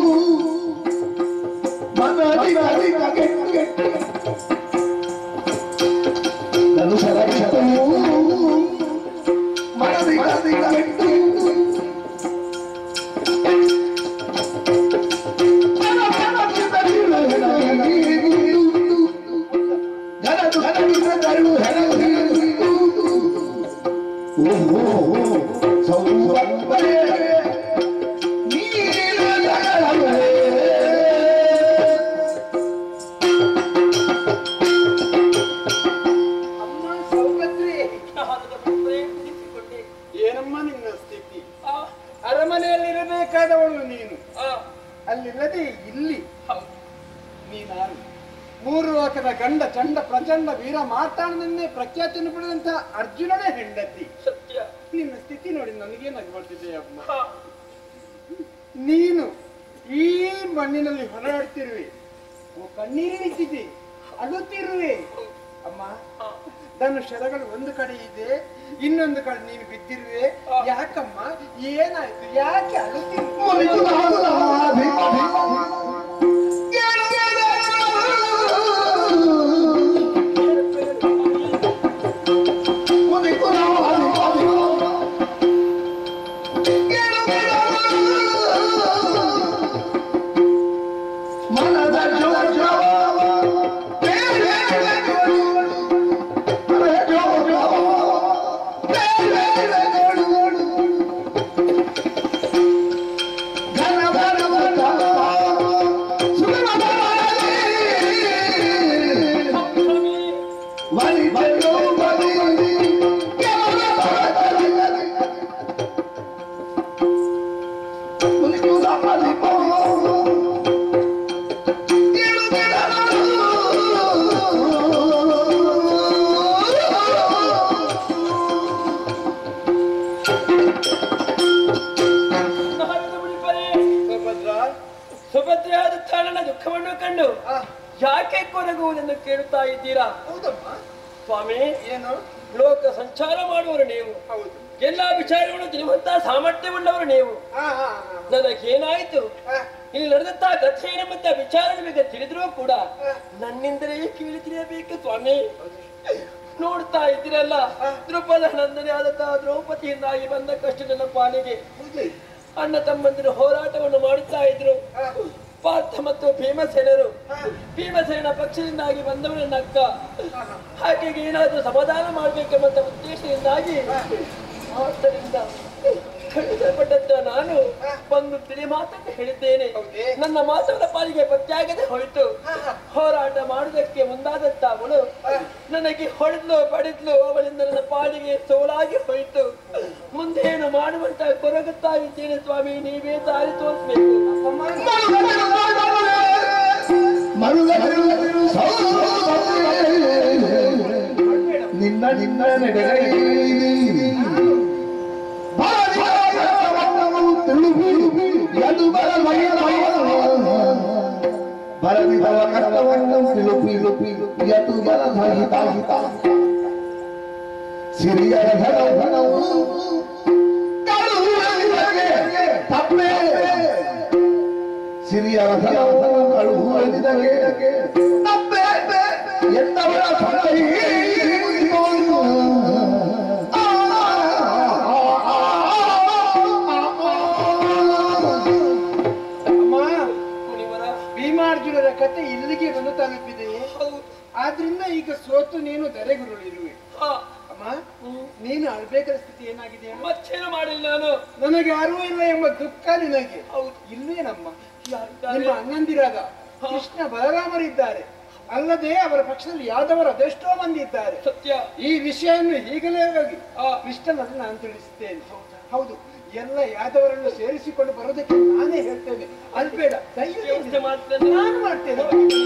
ಮನದಿ ನದಿ ಕಗೆಟ್ಟು ಗೆಟ್ಟು ನಾನು ಶರಣು ಮನದಿ ನದಿ ಕಗೆಟ್ಟು ಘನದು ಘನದಿಂದ ತರು ಹೆಣದು ಓಹೋ ಸೌಭಾಗ್ಯ ಅಮ್ಮ ಸೌಭದ್ರಿ ಕಾಲದ ಪ್ರಯತ್ನಿಸಿಕೊಂಡೆ ಏನಮ್ಮ ನಿನ್ನ ಸ್ಥಿತಿ ಆ, ಅರಮನೆಯಲ್ಲಿರಬೇಕಾದವಳು ನೀನು ಆ, ಅಲ್ಲಿಲ್ಲದೆ ಇಲ್ಲಿ ಹೌದು ನೀನಾರು ಮೂರು ಲೋಕದ ಗಂಡ ಚಂಡ ಪ್ರಚಂಡ ವೀರ ಮಾತಾಡದನ್ನೇ ಪ್ರಖ್ಯಾತಿಯನ್ನು ಪಡೆದಂತ ಅರ್ಜುನನೇ ಹೆಂಡತಿ ಸತ್ಯ ನಿನ್ನ ಸ್ಥಿತಿ ನೋಡಿ ನನಗೇನಾಗಿ ಬರ್ತಿದೆ ಅಮ್ಮ ಆ, ನೀನು ಈ ಮಣ್ಣಿನಲ್ಲಿ ಹೊರಡ್ತಿರುವೆ ಓ ಕಣ್ಣೀರಿನಿಟ್ಟಿದೆ ಅಳುತ್ತಿರುವೆ ಅಮ್ಮ ನನ್ನ ಶರಗಳು ಒಂದು ಕಡೆ ಇದೆ ಇನ್ನೊಂದು ಕಡೆ ನೀನು ಬಿದ್ದಿರುವೆ ಯಾಕಮ್ಮ ಏನಾಯ್ತು ಯಾಕೆ ಅಳುತ್ತಿರುವೆ ನಾರದ ಮುನಿಪರೇ ಸುಭದ್ರ ಸುಭದ್ರೆಯಾದ ನನ್ನ ದುಃಖವನ್ನು ಕಂಡು ಆ, ಯಾಕೆ ಕೊರಗುವುದೆಂದು ಕೇಳುತ್ತಾ ಇದ್ದೀರಾ ಹೌದಮ್ಮ ಸ್ವಾಮಿ ಏನು ಲೋಕ ಸಂಚಾರ ಮಾಡುವವರು ನೀವು ಹೌದು ಎಲ್ಲಾ ವಿಚಾರಗಳನ್ನು ತಿಳಿಯುವಂತಹ ಸಾಮರ್ಥ್ಯವುಳ್ಳವರು ನೀವು ಆ, ಆ, ನನಗೇನಾಯ್ತು ಆ, ಇಲ್ಲಿ ನಡೆದಂತಹ ಕಥೆ ಎಂಬಂತ ವಿಚಾರ ನಿಮಗೆ ತಿಳಿದ್ರೂ ಕೂಡ ನನ್ನಿಂದಲೇ ಕೇಳಿ ತಿಳಿಯಬೇಕು ಸ್ವಾಮಿ ನೋಡ್ತಾ ಇದ್ದೀರಲ್ಲ ದ್ರುಪದ ನಂದನೆ ಆದಂತಹ ದ್ರೌಪದಿಯಿಂದಾಗಿ ಬಂದ ಕಷ್ಟ ನನ್ನ ಪಾಲಿಗೆ ಹೌದು. ಅಣ್ಣ ತಮ್ಮಂದಿರು ಹೋರಾಟವನ್ನು ಮಾಡುತ್ತಾ ಇದ್ರು ಆ, ಪಾರ್ಥ ಮತ್ತು ಭೀಮಸೇನರು ಭೀಮಸೇನ ಪಕ್ಷದಿಂದಾಗಿ ಬಂದವರು ನನ್ನ ಅಕ್ಕ ಹಾಗಾಗಿ ಏನಾದರೂ ಸಮಾಧಾನ ಮಾಡಬೇಕೆಂಬಂತ ಉದ್ದೇಶದಿಂದಾಗಿ ಆದ್ದರಿಂದ ಖಂಡಿತಪಟ್ಟಂತ ನಾನು ಒಂದು ತಿಳಿ ಮಾತನ್ನು ಹೇಳಿದ್ದೇನೆ ಹೌದೇ? ನನ್ನ ಮಾತವರ ಪಾಲಿಗೆ ಪ್ರತ್ಯಾಗದೆ ಹೋಯಿತು ಹೋರಾಟ ಮಾಡುವುದಕ್ಕೆ ಮುಂದಾದಂತ ಅವಳು ನನಗೆ ಹೊಡೆದ್ಲು ಬಡಿದ್ಲು ಅವಳಿಂದ ನನ್ನ ಪಾಲಿಗೆ ಸೋಲಾಗಿ ಹೋಯಿತು ಮುಂದೇನು ಮಾಡುವಂತ ಕೊರಗುತ್ತಾ ಇದ್ದೇನೆ ಸ್ವಾಮಿ ನೀವೇ ದಾರಿ ತೋರಿಸ್ಬೇಕು ನಿನ್ನ ನಿನ್ನ ನಡೆಗೈ ಬರದಿ ಬರ ಕಷ್ಟವನ್ನು ತಿಳುಪಿ ಲುಪಿ ಯತು ಬರ ಸಹಿತ ಹಿತ ಸಿರಿಯರ ಧನ ಧನವು ತಪ್ಪೇ ಸಿರಿಯರ ಧನವು ಕಳುಹುವುದಕ್ಕೆ ತಪ್ಪೇ ಎಂದವರ ಸೊಂಟೈ ಅಮ್ಮ ಮುನಿವರ ಭೀಮಾರ್ಜುನರ ಕತೆ ಇಲ್ಲಿಗೆ ಬಂದು ತಲುಪಿದೆ ಹೌದು ಆದ್ರಿಂದ ಈಗ ಸೋತು ನೀನು ಧರೆಗುರುಳಿರುವೆ ಹಾ ಅಮ್ಮ ನೀನು ಅಳ್ಬೇಕಾದ ಸ್ಥಿತಿ ಏನಾಗಿದೆ ಹೇಳು? ಮತ್ತೇನು ಮಾಡಿಲ್ಲ ನಾನು ನನಗೆ ಯಾರೂ ಇಲ್ಲ ಎಂಬ ದುಃಖ ನಿನಗೆ ಹೌದು ಇಲ್ವೇನಮ್ಮ ಯಾರಿದ್ದಾರೆ? ನಿಮ್ಮ ಅಣ್ಣಂದಿರಾದ ಕೃಷ್ಣ ಬಲರಾಮರಿದ್ದಾರೆ ಅಲ್ಲದೆ ಅವರ ಪಕ್ಷದಲ್ಲಿ ಯಾದವರು ಅದೆಷ್ಟೋ ಮಂದಿ ಇದ್ದಾರೆ ಸತ್ಯ ಈ ವಿಷಯವನ್ನು ಈಗಲೇ ಹೋಗಿ ಆ ಕೃಷ್ಣನನ್ನು ನಾನು ತಿಳಿಸುತ್ತೇನೆ ಹೌದು ಎಲ್ಲ ಯಾದವರನ್ನು ಸೇರಿಸಿಕೊಂಡು ಬರೋದಕ್ಕೆ ನಾನೇ ಹೇಳ್ತೇನೆ ಅಲ್ಬೇಡ ವ್ಯವಸ್ಥೆ ದಯವಿಟ್ಟು ಮಾಡ್ತೇನೆ ನಾನು ಮಾಡ್ತೇನೆ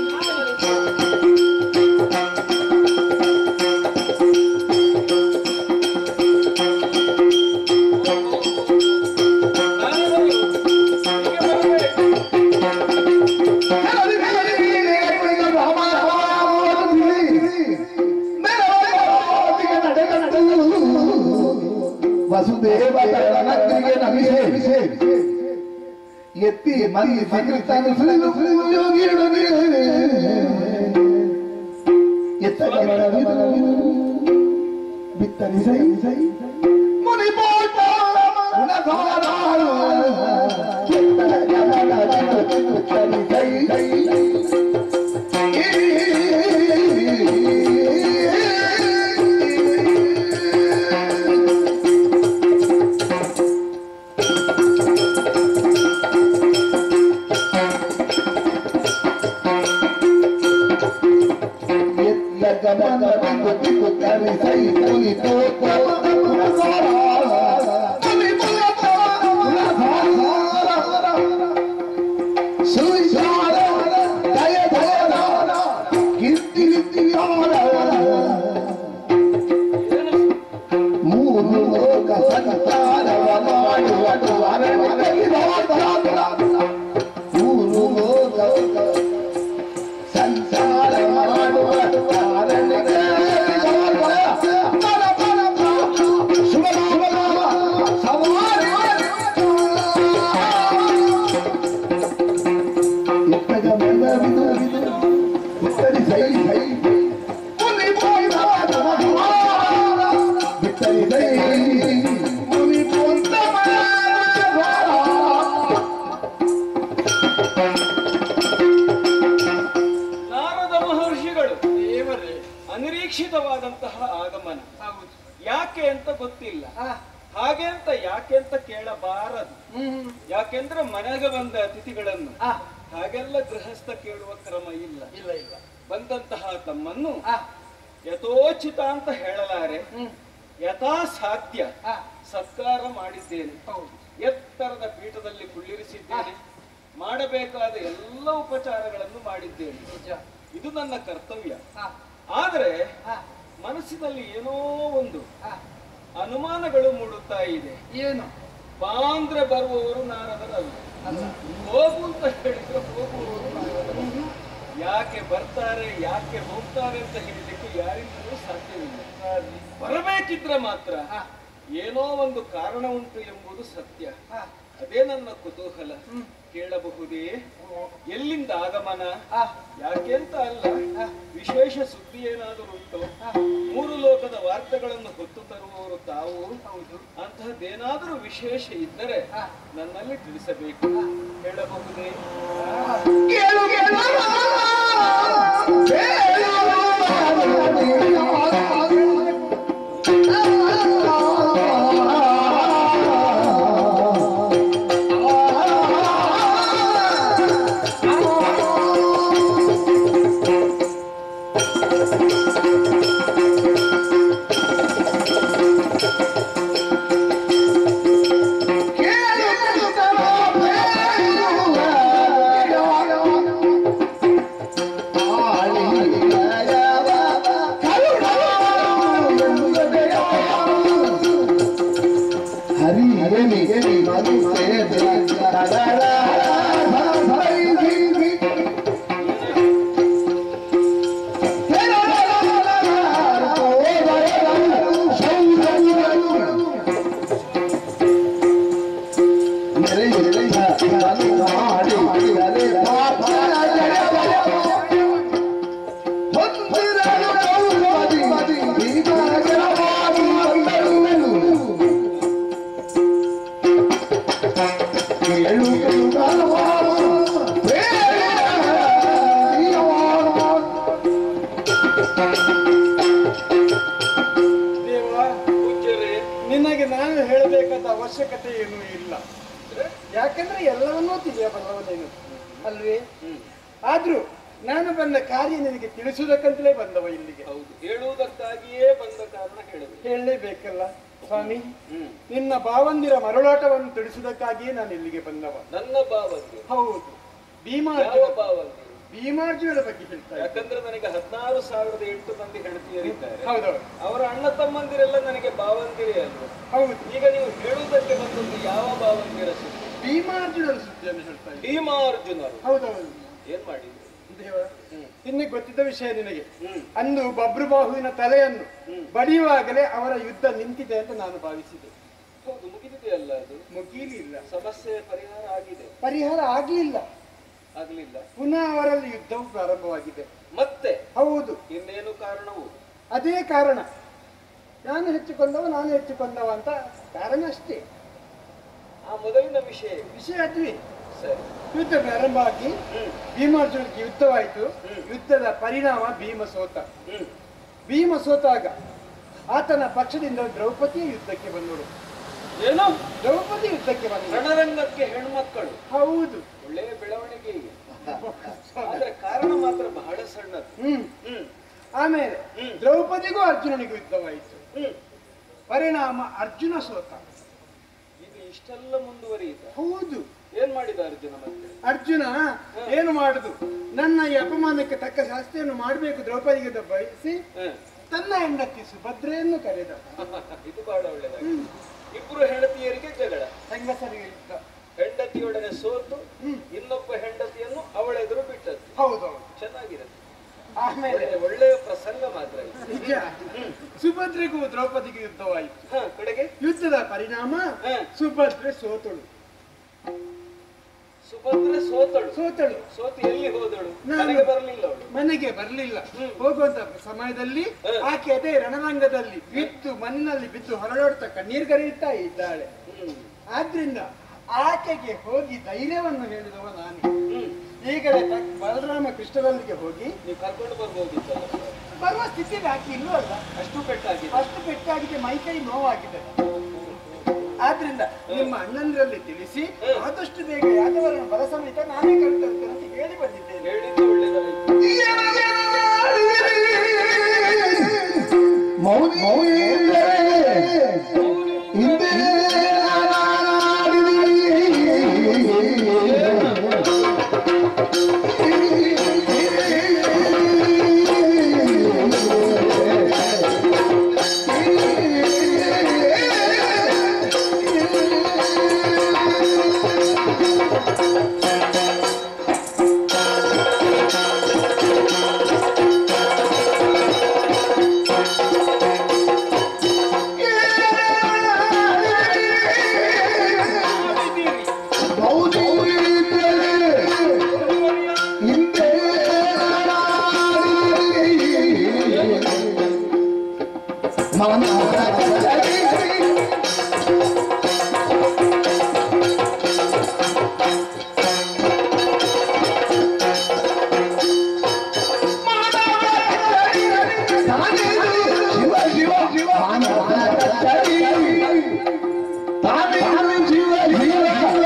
ವಸುದೇವ ನಗರಿಗೆ ನಮಿಸೆ ಎತ್ತಿ ಮಂದಿ ಸಂಕೃತಾನು ಸುಳಿದು ಸುಳಿದು ಯೋಗಿಯೊಡನೆ ಎತ್ತ ಬಿತ್ತನಿ ಸೈ ಸೈ ಮುನಿ ಪೋಟ ಗುಣಗಾರ ಎತ್ತ ಜಗದ ಬಿತ್ತನಿ ಸೈ ಸೈ ಎತ್ತ ಗಮನ ಬಿಂದು ಬಿಂದು ಕರಿ ಸೈ ಮುನಿ ಪೋಟ ಗುಣಗಾರ ಮುನಿ ಪೋಟ ಗುಣಗಾರ ಸುವಿಚಾರ ದಯ ದಯದ ಕೀರ್ತಿ ಕೀರ್ತಿಯಾದ ಮೂರು ಲೋಕ ಸಂಚಾರವ ಮಾಡುವನು ಅರಣ್ಯವಿರೋಧ. ಮೂರು ಲೋಕ ಸಂಚಾರ ಮಾಡುವ ಅನಿರೀಕ್ಷಿತವಾದಂತಹ ಆಗಮನ ಹೌದು ಯಾಕೆ ಅಂತ ಗೊತ್ತಿಲ್ಲ ಆ, ಹಾಗೆ ಅಂತ ಯಾಕೆ ಅಂತ ಕೇಳಬಾರದು ಹ್ಮ್ ಯಾಕೆಂದ್ರೆ ಮನೆಗೆ ಬಂದ ಅತಿಥಿಗಳನ್ನು ಆ, ಹಾಗೆಲ್ಲ ಗೃಹಸ್ಥ ಕೇಳುವ ಕ್ರಮ ಇಲ್ಲ ಇಲ್ಲ ಇಲ್ಲ ಬಂದಂತಹ ತಮ್ಮನ್ನು ಆ, ಯಥೋಚಿತ ಅಂತ ಹೇಳಲಾರೆ ಹ್ಮ್ ಯಥಾ ಸಾಧ್ಯ ಆ, ಸತ್ಕಾರ ಮಾಡಿದ್ದೇನೆ ಹೌದು ಎತ್ತರದ ಪೀಠದಲ್ಲಿ ಕುಳ್ಳಿರಿಸಿದ್ದೇನೆ ಮಾಡಬೇಕಾದ ಎಲ್ಲ ಉಪಚಾರಗಳನ್ನು ಮಾಡಿದ್ದೇನೆ ನಿಜ ಇದು ನನ್ನ ಕರ್ತವ್ಯ ಆ, ಆದರೆ ಆ, ಮನಸ್ಸಿನಲ್ಲಿ ಏನೋ ಒಂದು ಆ, ಅನುಮಾನಗಳು ಮೂಡುತ್ತಾ ಇದೆ ಏನು ಬಾಂದ್ರೆ ಬರುವವರು ನಾರದರಲ್ಲ ಅಲ್ಲ ಹೋಗು ಅಂತ ಹೇಳಿದ್ರೆ ಹೋಗುವವರು ನಾರದರು ಯಾಕೆ ಬರ್ತಾರೆ ಯಾಕೆ ಹೋಗ್ತಾರೆ ಅಂತ ಹೇಳಲಿಕ್ಕೆ ಯಾರಿಂದಲೂ ಸಾಧ್ಯವಿಲ್ಲ ಬರಬೇಕಿದ್ರೆ ಮಾತ್ರ ಆ, ಏನೋ ಒಂದು ಕಾರಣ ಉಂಟು ಎಂಬುದು ಸತ್ಯ ಆ, ಅದೇ ನನ್ನ ಕುತೂಹಲ ಕೇಳಬಹುದೇ ಎಲ್ಲಿಂದ ಆಗಮನ ಆ, ಯಾಕೆ ಅಂತ ಅಲ್ಲ ವಿಶೇಷ ಸುದ್ದಿ ಏನಾದರೂ ಉಂಟು ಮೂರು ಲೋಕದ ವಾರ್ತೆಗಳನ್ನು ಹೊತ್ತು ತರುವವರು ತಾವು ಹೌದು ಅಂತಹದ್ದೇನಾದರೂ ವಿಶೇಷ ಇದ್ದರೆ ಆ. ನನ್ನಲ್ಲಿ ತಿಳಿಸಬೇಕು ಹೇಳಬಹುದೇ ಕೇಳು ಕೇಳು ಹರಿ ಹರಿ ಹರಿ ದೇವ ಪೂಜ್ಯರೇ ನಿನಗೆ ನಾನು ಹೇಳಬೇಕಾದ ಅವಶ್ಯಕತೆ ಏನೂ ಇಲ್ಲ ಯಾಕಂದ್ರೆ ಎಲ್ಲವನ್ನೂ ತಿಳಿಯಬಲ್ಲವ ನೀನು ಅಲ್ವೇ ಆದ್ರೂ ನಾನು ಬಂದ ಕಾರ್ಯ ನಿನಗೆ ತಿಳಿಸುವುದಕ್ಕಂತಲೇ ಬಂದವ ಇಲ್ಲಿಗೆ ಹೌದು ಹೇಳುವುದಕ್ಕಾಗಿಯೇ ಬಂದ ಕಾರಣ ಹೇಳಬೇಕು ಹೇಳಲೇಬೇಕಲ್ಲ ಸ್ವಾಮಿ ಹ್ಮ್ ನಿನ್ನ ಭಾವಂದಿರ ಮರಳಾಟವನ್ನು ತಿಳಿಸುವುದಕ್ಕಾಗಿಯೇ ನಾನು ಇಲ್ಲಿಗೆ ಬಂದವ ನನ್ನ ಭಾವಕ್ಕೆ ಹೌದು ಯಾವ ಭೀಮಾರ್ಜುನ ಭಾವಕ್ಕೆ ಭೀಮಾರ್ಜುನರ ಬಗ್ಗೆ ಹೇಳ್ತಾ ಇದ್ದೆ. ಯಾಕಂದ್ರೆ ನನಗೆ ಹದಿನಾರು ಸಾವಿರದ ಎಂಟು ಮಂದಿ ಹೆಂಡತಿಯರಿದ್ದಾರೆ ಹೌದೌದು ಅವರ ಅಣ್ಣ ತಮ್ಮಂದಿರೆಲ್ಲ ನನಗೆ ಭಾವಂದಿರೇ ಅಲ್ವ ಹೌದು ಈಗ ನೀವು ಹೇಳುವುದಕ್ಕೆ ಬಂದದ್ದು ಯಾವ ಭಾವಂದಿರ ಸುದ್ದಿ ಭೀಮಾರ್ಜುನರ ಸುದ್ದಿಯನ್ನು ಹೇಳ್ತಾ ಇದ್ದೆ ಭೀಮಾರ್ಜುನರು ಹೌದೌದು ಏನ್ ಮಾಡಿದ್ರು ದೇವ ನಿನಗೆ ಗೊತ್ತಿದ್ದ ವಿಷಯ ನಿನಗೆ ಹ್ಮ್ ಅಂದು ಬಬ್ರುಬಾಹುವಿನ ತಲೆಯನ್ನು ಬಡಿಯುವಾಗಲೇ ಅವರ ಯುದ್ಧ ನಿಂತಿದೆ ಅಂತ ನಾನು ಭಾವಿಸಿದೆ ಹೌದು ಮುಗಿದಿದೆ ಅಲ್ಲ ಅದು ಮುಗೀಲಿಲ್ಲ ಸಮಸ್ಯೆ ಪರಿಹಾರ ಆಗಿದೆ ಪರಿಹಾರ ಆಗ್ಲಿಲ್ಲ ಆಗ್ಲಿಲ್ಲ ಪುನಃ ಅವರಲ್ಲಿ ಯುದ್ಧವು ಪ್ರಾರಂಭವಾಗಿದೆ ಮತ್ತೆ ಹೌದು ಇನ್ನೇನು ಕಾರಣವು ಅದೇ ಕಾರಣ ನಾನು ಹೆಚ್ಚಿಕೊಂಡವ ನಾನು ಹೆಚ್ಚಿಕೊಂಡವ ಅಂತ ಕಾರಣ ಅಷ್ಟೇ ಆ ಮೊದಲಿನ ವಿಷಯ ವಿಷಯ ಅದ್ವಿ ಸರಿ ಯುದ್ಧ ಪ್ರಾರಂಭ ಆಗಿ ಹ್ಮ್ ಭೀಮಾರ್ಜುನಿಗೆ ಯುದ್ಧವಾಯಿತು ಹ್ಮ್. ಯುದ್ಧದ ಪರಿಣಾಮ ಭೀಮ ಸೋತ ಹ್ಮ್ ಭೀಮ ಸೋತಾಗ ಆತನ ಪಕ್ಷದಿಂದ ದ್ರೌಪದಿ ಯುದ್ಧಕ್ಕೆ ಬಂದಳು ಏನು ದ್ರೌಪದಿ ಯುದ್ಧಕ್ಕೆ ಬಂದಳು ರಣರಂಗಕ್ಕೆ ಹೆಣ್ಮಕ್ಕಳು ಹೌದು ಒಳ್ಳೆಯ ಬೆಳವಣಿಗೆ ಈಗ ಆದ್ರೆ ಕಾರಣ ಮಾತ್ರ ಬಹಳ ಸಣ್ಣದು ಹ್ಮ್ ಹ್ಮ್ ಆಮೇಲೆ ಹ್ಮ್. ದ್ರೌಪದಿಗೂ ಅರ್ಜುನನಿಗೂ ಯುದ್ಧವಾಯಿತು ಹ್ಮ್ ಪರಿಣಾಮ ಅರ್ಜುನ ಸೋತ ಇದು ಇಷ್ಟೆಲ್ಲ ಮುಂದುವರಿಯಿತ ಹೌದು ಏನ್ ಮಾಡಿದ ಅರ್ಜುನ ಮತ್ತೆ ಅರ್ಜುನ ಏನು ಮಾಡುದು ನನ್ನ ಈ ಅಪಮಾನಕ್ಕೆ ತಕ್ಕ ಶಾಸ್ತ್ರಿಯನ್ನು ಮಾಡಬೇಕು ದ್ರೌಪದಿಗೆ ಅಂತ ಬಯಸಿ ಹ್ಮ್. ತನ್ನ ಹೆಂಡತಿ ಸುಭದ್ರೆಯನ್ನು ಕರೆದ ಇದು ಬಹಳ ಒಳ್ಳೆದಾಗಿ ಇಬ್ರು ಹೆಂಡತಿಯರಿಗೆ ಜಗಳ ಹೆಂಗಸರಿಗೆ ಯುದ್ಧ ಹೆಂಡತಿಯೊಡನೆ ಸೋತು ಹ್ಮ್. ಇನ್ನೊಬ್ಬ ಹೆಂಡತಿಯನ್ನು ಅವಳೆದುರು ಬಿಟ್ಟದ್ದು ಹೌದೌದು ಚೆನ್ನಾಗಿರುತ್ತೆ ಆಮೇಲೆ ಒಳ್ಳೆ- ಒಳ್ಳೆಯ ಪ್ರಸಂಗ ಮಾತ್ರ ಇದು ನಿಜ ಸುಭದ್ರೆಗೂ ದ್ರೌಪದಿಗೂ ಯುದ್ಧವಾಯಿತು ಹ ಕಡೆಗೆ ಯುದ್ಧದ ಪರಿಣಾಮ ಹ. ಸುಭದ್ರೆ ಸೋತಳು ಸುಭದ್ರೆ ಸೋತಳು ಸೋತಳು ಸೋತು ಎಲ್ಲಿ ಹೋದಳು ನಾನು- ಮನೆಗೆ ಬರಲಿಲ್ಲ ಅವಳು ಮನೆಗೆ ಬರಲಿಲ್ಲ ಹೋಗುವಂತ ಸಮಯದಲ್ಲಿ ಹ. ಆಕೆ ಅದೇ ರಣರಂಗದಲ್ಲಿ ಬಿದ್ದು ಮಣ್ಣಿನಲ್ಲಿ ಬಿದ್ದು ಹೊರಡೋಡ್ತಾ ಕಣ್ಣೀರು ಕರೆಯುತ್ತಾ ಇದ್ದಾಳೆ ಹ್ಮ್ ಆದ್ರಿಂದ ಆಕೆಗೆ ಹೋಗಿ ಧೈರ್ಯವನ್ನು ಹೇಳಿದವ ನಾನು ಹ್ಮ್ ಈಗಲೇ ತ- ಬಲರಾಮ ಕೃಷ್ಣರಲ್ಲಿಗೆ ಹೋಗಿ ನೀವು ಕರ್ಕೊಂಡು ಬರ್ಬೋದಿತ್ತಲ್ಲ ಬರು ಬರುವ ಸ್ಥಿತಿ ಯಾಕೆ ಇಲ್ಲವಲ್ಲ ಅಷ್ಟು ಪೆಟ್ಟಾಗಿದೆ ಅಷ್ಟು ಪೆಟ್ಟಾಗಿದೆ ಮೈಕೈ ನೋವಾಗಿದೆ ಆದ್ರಿಂದ ನಿಮ್ಮ ಅಣ್ಣಂದ್ರಲ್ಲಿ ತಿಳಿಸಿ ಆದಷ್ಟು ಬೇಗ ಯಾದವರನ್ನು ಬಲ ಸಮೇತ ನಾನೇ ಕರೆತರ್ತೇನೆ ಅಂತ ಹೇಳಿ ಬಂದಿದ್ದೇನೆ ಹೇಳಿದ್ದು ಒಳ್ಳೇದಾಯ್ತು ಮೌನಿ ಮೌನಿ ಹಿಂದೆ ಮೌನಿ ಹಿಂದೆ ಶಿವ ಶಿವ ಶಿವ ತಾನೇ ಜೀವ ಜೀವ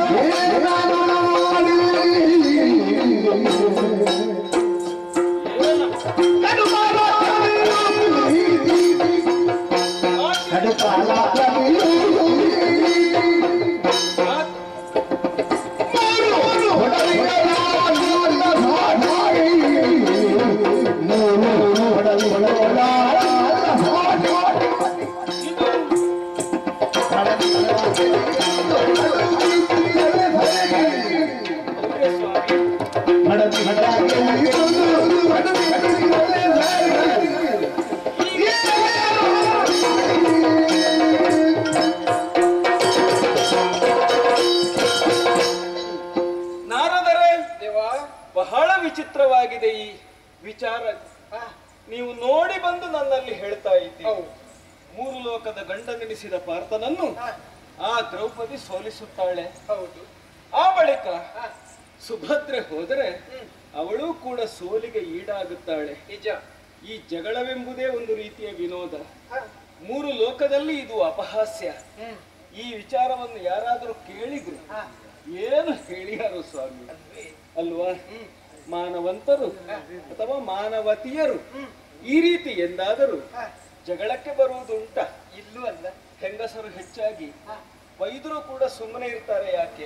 ನಾರದರೆ ಬಹಳ ವಿಚಿತ್ರವಾಗಿದೆ ಈ ವಿಚಾರ ನೀವು ನೋಡಿ ಬಂದು ನನ್ನಲ್ಲಿ ಹೇಳ್ತಾ ಇದ್ದೀರಿ ಮೂರು ಲೋಕದ ಗಂಡನೆನಿಸಿದ ಪಾರ್ಥನನ್ನು ಆ ದ್ರೌಪದಿ ಸೋಲಿಸುತ್ತಾಳೆ ಹೌದು ಆ ಬಳಿಕ ಸುಭದ್ರೆ ಹೋದರೆ ಅವಳು ಕೂಡ ಸೋಲಿಗೆ ಈಡಾಗುತ್ತಾಳೆ ನಿಜ ಈ ಜಗಳವೆಂಬುದೇ ಒಂದು ರೀತಿಯ ವಿನೋದ ಮೂರು ಲೋಕದಲ್ಲಿ ಇದು ಅಪಹಾಸ್ಯ ಈ ವಿಚಾರವನ್ನು ಯಾರಾದರೂ ಕೇಳಿದ್ರು ಏನು ಹೇಳಿಯಾರು ಸ್ವಾಮಿ ಅಲ್ವಾ ಮಾನವಂತರು ಅಥವಾ ಮಾನವತಿಯರು ಈ ರೀತಿ ಎಂದಾದರೂ ಜಗಳಕ್ಕೆ ಬರುವುದುಂಟ ಇಲ್ಲೂ ಅಲ್ಲ ಹೆಂಗಸರು ಹೆಚ್ಚಾಗಿ ವೈದ್ಯರು ಕೂಡ ಸುಮ್ಮನೆ ಇರ್ತಾರೆ ಯಾಕೆ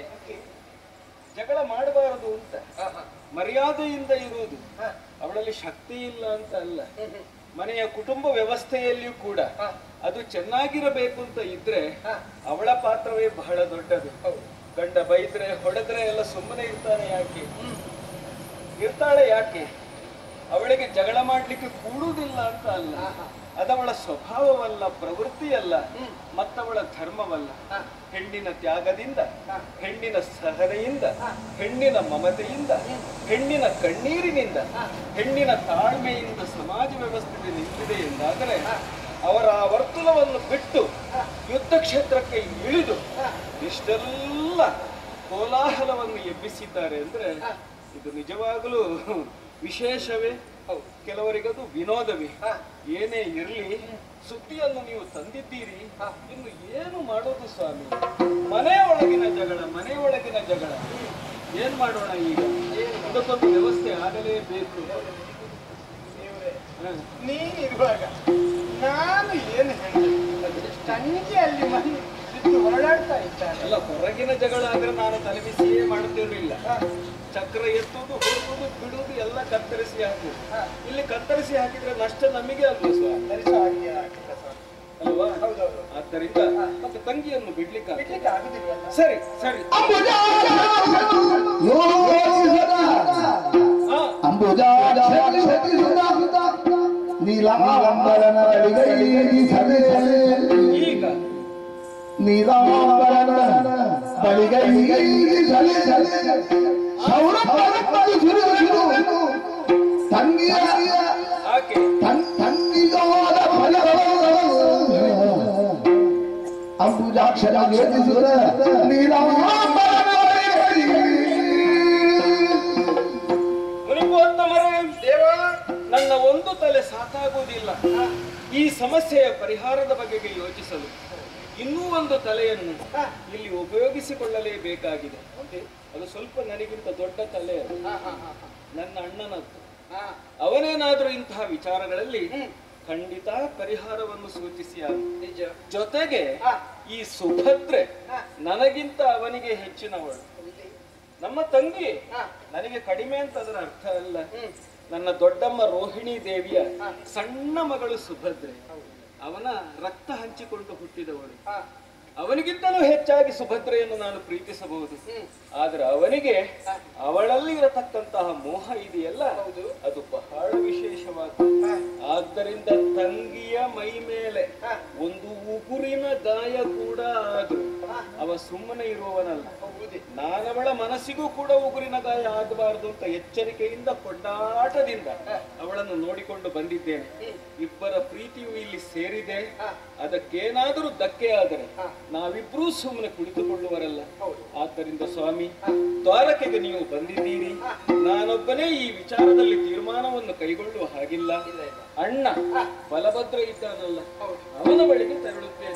ಜಗಳ ಮಾಡಬಾರದು ಅಂತ ಮರ್ಯಾದೆಯಿಂದ ಇರುವುದು ಅವಳಲ್ಲಿ ಶಕ್ತಿ ಇಲ್ಲ ಅಂತ ಅಲ್ಲ ಮನೆಯ ಕುಟುಂಬ ವ್ಯವಸ್ಥೆಯಲ್ಲಿಯೂ ಕೂಡ ಅದು ಚೆನ್ನಾಗಿರಬೇಕು ಅಂತ ಇದ್ರೆ ಅವಳ ಪಾತ್ರವೇ ಬಹಳ ದೊಡ್ಡದು ಗಂಡ ಬೈದ್ರೆ ಹೊಡೆದ್ರೆ ಎಲ್ಲ ಸುಮ್ಮನೆ ಇರ್ತಾನೆ ಯಾಕೆ ಇರ್ತಾಳೆ ಯಾಕೆ ಅವಳಿಗೆ ಜಗಳ ಮಾಡ್ಲಿಕ್ಕೆ ಕೂಡುವುದಿಲ್ಲ ಅಂತ ಅಲ್ಲ ಅದವಳ ಸ್ವಭಾವವಲ್ಲ ಪ್ರವೃತ್ತಿಯಲ್ಲ ಮತ್ತವಳ ಧರ್ಮವಲ್ಲ ಹೆಣ್ಣಿನ ತ್ಯಾಗದಿಂದ ಹೆಣ್ಣಿನ ಸಹನೆಯಿಂದ ಹೆಣ್ಣಿನ ಮಮತೆಯಿಂದ ಹೆಣ್ಣಿನ ಕಣ್ಣೀರಿನಿಂದ ಹೆಣ್ಣಿನ ತಾಳ್ಮೆಯಿಂದ ಸಮಾಜ ವ್ಯವಸ್ಥೆ ನಿಂತಿದೆ ಎಂದಾದರೆ ಅವರ ಆ ವರ್ತುಲವನ್ನು ಬಿಟ್ಟು ಯುದ್ಧ ಕ್ಷೇತ್ರಕ್ಕೆ ಇಳಿದು ಇಷ್ಟೆಲ್ಲ ಕೋಲಾಹಲವನ್ನು ಎಬ್ಬಿಸಿದ್ದಾರೆ ಅಂದ್ರೆ ಇದು ನಿಜವಾಗಲೂ ವಿಶೇಷವೇ ಕೆಲವರಿಗದು ವಿನೋದವೇ ಏನೇ ಇರಲಿ ಸುದ್ದಿಯನ್ನು ನೀವು ತಂದಿದ್ದೀರಿ ಇನ್ನು ಏನು ಮಾಡೋದು ಸ್ವಾಮಿ ಮನೆಯೊಳಗಿನ ಜಗಳ ಮನೆಯೊಳಗಿನ ಜಗಳ ಏನ್ ಮಾಡೋಣ ಈಗ ಇದಕ್ಕೊಂದು ವ್ಯವಸ್ಥೆ ಆಗಲೇಬೇಕು ಹ. ನೀನಿರುವಾಗ ನಾನು ಏನು ಹೇಳಿದೆ ಸಂಜೆ ಅಲ್ಲಿ ಮನೆ ಬಿದ್ದು ಹೊರಳಾಡ್ತಾ ಇದ್ದಾನೆ ಅಲ್ಲ ಹೊರಗಿನ ಜಗಳ ಆದ್ರೆ ನಾನು ತಲೆಬಿಸಿಯೇ ಮಾಡುತ್ತಿರಲಿಲ್ಲ ಚಕ್ರ ಎತ್ತುವುದು ಹೋಗುವುದು ಬಿಡುವುದು ಎಲ್ಲ ಕತ್ತರಿಸಿ ಹಾಕುದು ಇಲ್ಲಿ ಕತ್ತರಿಸಿ ಹಾಕಿದ್ರೆ ನಷ್ಟ ನಮಗೆ ಅಲ್ವಾ ಸ್ವಾಮಿ ಧರಿಸೋ ಹಾಗೆ ಆಗಿಲ್ಲ ಸ್ವಾಮಿ. ಅಲ್ವಾ ಹೌದೌದು ಆದ್ದರಿಂದ ಮತ್ತೆ ತಂಗಿಯನ್ನು ಬಿಡ್ಲಿಕ್ಕೆ ಆಗ್ತದೆ. ಬಿಡ್ಲಿಕ್ಕೆ ಆಗುದಿಲ್ವಲ್ಲ ಸರಿ ಸರಿ ಹಾ ನೀಲಾಂಬರನ ಅಡಿಗೈ ಸದೆ ಈಗ ನೀಲಾಂಬರನ ಬಳಿಗೈ ಸದೆ ಸೌರಭ ಸುರಿದು ತಂಗಿಯ ಆಕೆ ತನ್ ತಂಗಿಗಾದ ಅಂಬುಜಾಕ್ಷರ ವೇದಿಸುವ ನೀಲಾಂಬರನ ಬಳಿಗೈ ಮುನಿಪೋತ್ತಮರೇ ದೇವ ನನ್ನ ಒಂದು ತಲೆ ಸಾಕು ಸಾಕಾಗುವುದಿಲ್ಲ ಈ ಸಮಸ್ಯೆಯ ಪರಿಹಾರದ ಬಗೆಗೆ ಯೋಚಿಸಲು ಇನ್ನೂ ಒಂದು ತಲೆಯನ್ನು ಇಲ್ಲಿ ಉಪಯೋಗಿಸಿಕೊಳ್ಳಲೇಬೇಕಾಗಿದೆ ಅದು ಸ್ವಲ್ಪ ನನಗಿಂತ ದೊಡ್ಡ ತಲೆ ಅದು. ನನ್ನ ಅಣ್ಣನದ್ದು ಅವನೇನಾದ್ರೂ ಇಂತಹ ವಿಚಾರಗಳಲ್ಲಿ ಖಂಡಿತ ಪರಿಹಾರವನ್ನು ಸೂಚಿಸಿ ಆಗ. ನಿಜ ಜೊತೆಗೆ ಈ ಸುಭದ್ರೆ ನನಗಿಂತ ಅವನಿಗೆ ಹೆಚ್ಚಿನವಳು ನಮ್ಮ ತಂಗಿ ನನಗೆ ಕಡಿಮೆ ಅಂತ ಅದರ ಅರ್ಥ ಅಲ್ಲ ನನ್ನ ದೊಡ್ಡಮ್ಮ ರೋಹಿಣಿ ದೇವಿಯ ಸಣ್ಣ ಮಗಳು ಸುಭದ್ರೆ ಅವನ ರಕ್ತ ಹಂಚಿಕೊಂಡು ಹುಟ್ಟಿದವಳು ಅವನಿಗಿಂತಲೂ ಹೆಚ್ಚಾಗಿ ಸುಭದ್ರೆಯನ್ನು ನಾನು ಪ್ರೀತಿಸಬಹುದು ಆದ್ರೆ ಅವನಿಗೆ ಅವಳಲ್ಲಿ ಇರತಕ್ಕಂತಹ ಮೋಹ ಇದೆಯಲ್ಲ ಅದು ಬಹಳ ವಿಶೇಷವಾದ ಆದ್ದರಿಂದ ತಂಗಿಯ ಮೈ ಮೇಲೆ ಒಂದು ಉಗುರಿನ ಗಾಯ ಕೂಡ ಆದ್ರೂ ಅವ ಸುಮ್ಮನೆ ಇರುವವನಲ್ಲ ನಾನವಳ ಮನಸ್ಸಿಗೂ ಕೂಡ ಉಗುರಿನ ಗಾಯ ಆಗಬಾರದು ಅಂತ ಎಚ್ಚರಿಕೆಯಿಂದ ಕೊಂಡಾಟದಿಂದ ಅವಳನ್ನು ನೋಡಿಕೊಂಡು ಬಂದಿದ್ದೇನೆ ಇಬ್ಬರ ಪ್ರೀತಿಯು ಇಲ್ಲಿ ಸೇರಿದೆ ಅದಕ್ಕೇನಾದರೂ ಧಕ್ಕೆ ಆದರೆ ನಾವಿಬ್ರೂ ಸುಮ್ಮನೆ ಕುಳಿತುಕೊಳ್ಳುವರಲ್ಲ ಆದ್ದರಿಂದ ಸ್ವಾಮಿ ದ್ವಾರಕೆಗೆ ನೀವು ಬಂದಿದ್ದೀರಿ ನಾನೊಬ್ಬನೇ ಈ ವಿಚಾರದಲ್ಲಿ ತೀರ್ಮಾನವನ್ನು ಕೈಗೊಳ್ಳುವ ಹಾಗಿಲ್ಲ ಅಣ್ಣ ಬಲಭದ್ರ ಇದ್ದಾನಲ್ಲ ಅವನ ಬಳಿಗೆ ತೆರಳುತ್ತೇನೆ